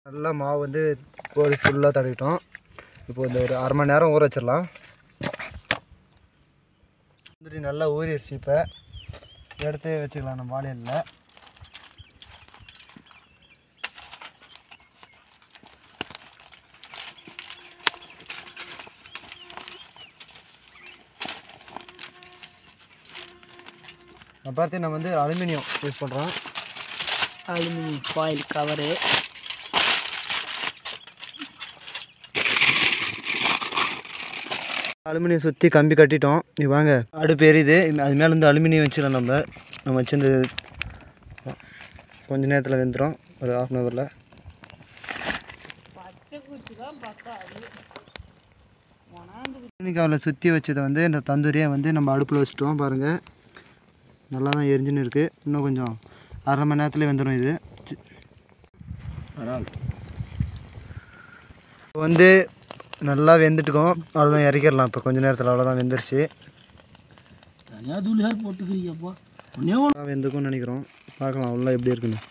நல்லா மாவு வந்து கோழி ஃபுல்லாக தடவிட்டோம் இப்போ இந்த ஒரு அரை மணி நேரம் ஊற வச்சிடலாம் வந்துட்டு நல்லா ஊறிடுச்சு இப்போ எடுத்து வச்சுக்கலாம் நம்ம வாழையில் பார்த்து நம்ம வந்து அலுமினியம் யூஸ் பண்ணுறோம் அலுமினியம் ஃபாயில் கவரு அலுமினியம் சுற்றி கம்பி கட்டிட்டோம் இது வாங்க அடுப்பு எரியுது இந்த- அது மேலே வந்து அலுமினியம் வச்சிடலாம் நம்ம நம்ம வச்சிருந்து கொஞ்ச நேரத்தில் வெந்துடும் ஒரு ஹாஃப் அன் ஹவரில் அலுமினிக்காவில் சுற்றி வச்சதை வந்து இந்த தந்தூரியை வந்து நம்ம அடுப்பில் வச்சுட்டோம் பாருங்கள் நல்லா தான் எரிஞ்சுன்னு இருக்குது இன்னும் கொஞ்சம் அரை மணி நேரத்தில் வெந்துடும் இது சி- இப்போ வந்து நல்லா வெந்துட்டுக்கோம் அவ்வளோதான் இறக்கிடலாம் இப்போ கொஞ்ச நேரத்தில் அவ்வளோதான் வெந்துருச்சு தனியாக தூள் ஹேர் போட்டுக்கிறீங்கப்பா ஒன்னே நல்லா வெந்துக்கும்னு நினைக்கிறோம் பார்க்கலாம் உள்ள எப்படி இருக்குன்னு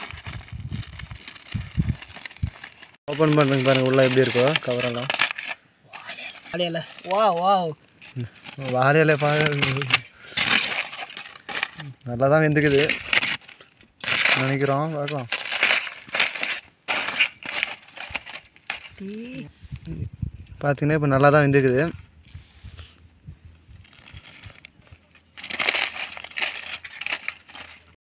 ஓப்பன் பண்ணுறேங்க பாருங்கள் உள்ள எப்படி இருக்கோ கவரெல்லாம் வாழையில வா வா வாழையில பா நல்லா தான் வெந்துக்குது நினைக்கிறோம் பார்க்கலாம் பார்த்தீங்கன்னா இப்போ நல்லா தான் வெந்துக்குது